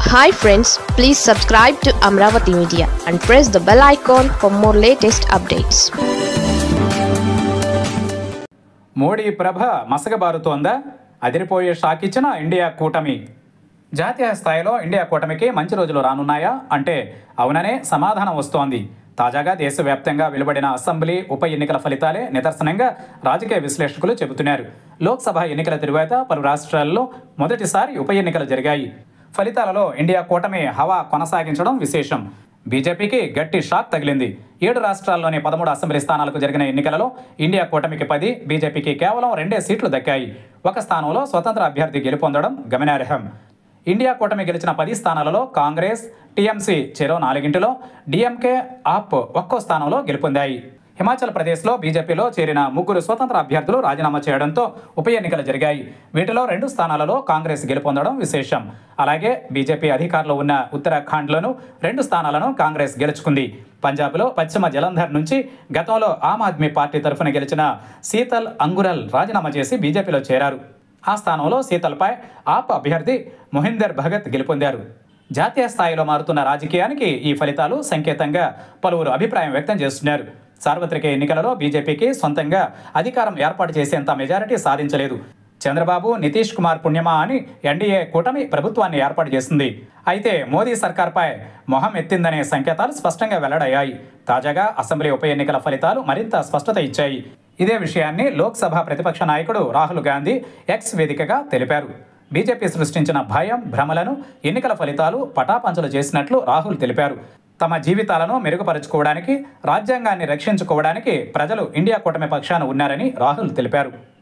hi friends please subscribe to Amaravati media and press the bell icon for more latest updates Modi ప్రభ మసగబారుతోందా అదిరిపోయే shock ఇచ్చిన India కూటమి జాతీయ స్థాయిలో ఇండియా కూటమికి మంచి రోజులు రానున్నాయా అంటే అవుననే సమాధానం వస్తోంది తాజాగా దేశవ్యాప్తంగా వెలువడిన అసెంబ్లీ ఉప ఎన్నికల ఫలితాలే నిదర్శనంగా రాజకీయ విశ్లేషకులు చెబుతున్నారు లోక్సభ ఎన్నికల తరువాత పలు రాష్ట్రాల్లో మొదటిసారి ఉప ఎన్నికలు జరిగాయి ఫలితాలలో ఇండియా కూటమి హవా కొనసాగించడం విశేషం బీజేపీకి గట్టి షాక్ తగిలింది ఏడు రాష్ట్రాల్లోని పదమూడు అసెంబ్లీ స్థానాలకు జరిగిన ఎన్నికలలో ఇండియా కూటమికి పది బీజేపీకి కేవలం రెండే సీట్లు దక్కాయి ఒక స్థానంలో స్వతంత్ర అభ్యర్థి గెలుపొందడం గమనార్హం ఇండియా కూటమి గెలిచిన పది స్థానాలలో కాంగ్రెస్ టీఎంసీ చెరో నాలుగింటిలో డిఎంకే ఆప్ ఒక్కో స్థానంలో గెలుపొందాయి హిమాచల్ ప్రదేశ్లో బీజేపీలో చేరిన ముగ్గురు స్వతంత్ర అభ్యర్థులు రాజీనామా చేయడంతో ఉప ఎన్నికలు జరిగాయి వీటిలో రెండు స్థానాలలో కాంగ్రెస్ గెలుపొందడం విశేషం అలాగే బీజేపీ అధికారంలో ఉన్న ఉత్తరాఖండ్లోనూ రెండు స్థానాలను కాంగ్రెస్ గెలుచుకుంది పంజాబ్లో పశ్చిమ జలంధర్ నుంచి గతంలో ఆమ్ ఆద్మీ పార్టీ తరఫున గెలిచిన శీతల్ అంగురల్ రాజీనామా చేసి బీజేపీలో చేరారు ఆ స్థానంలో శీతల్పై ఆప్ అభ్యర్థి మొహిందర్ భగత్ గెలుపొందారు జాతీయ స్థాయిలో మారుతున్న రాజకీయానికి ఈ ఫలితాలు సంకేతంగా పలువురు అభిప్రాయం వ్యక్తం చేస్తున్నారు సార్వత్రిక ఎన్నికలలో బీజేపీకి సొంతంగా అధికారం ఏర్పాటు చేసేంత మెజారిటీ సాధించలేదు చంద్రబాబు నితీష్ కుమార్ పుణ్యమా అని ఎన్డీఏ కూటమి ప్రభుత్వాన్ని ఏర్పాటు చేసింది అయితే మోదీ సర్కార్పై మొహం ఎత్తిందనే సంకేతాలు స్పష్టంగా వెల్లడయ్యాయి తాజాగా అసెంబ్లీ ఉప ఎన్నికల ఫలితాలు మరింత స్పష్టత ఇచ్చాయి ఇదే విషయాన్ని లోక్సభ ప్రతిపక్ష నాయకుడు రాహుల్ గాంధీ ఎక్స్ వేదికగా తెలిపారు బీజేపీ సృష్టించిన భయం భ్రమలను ఎన్నికల ఫలితాలు పటాపంచలు చేసినట్లు రాహుల్ తెలిపారు తమ జీవితాలను మెరుగుపరుచుకోవడానికి రాజ్యాంగాన్ని రక్షించుకోవడానికి ప్రజలు ఇండియా కూటమి పక్షాన ఉన్నారని రాహుల్ తెలిపారు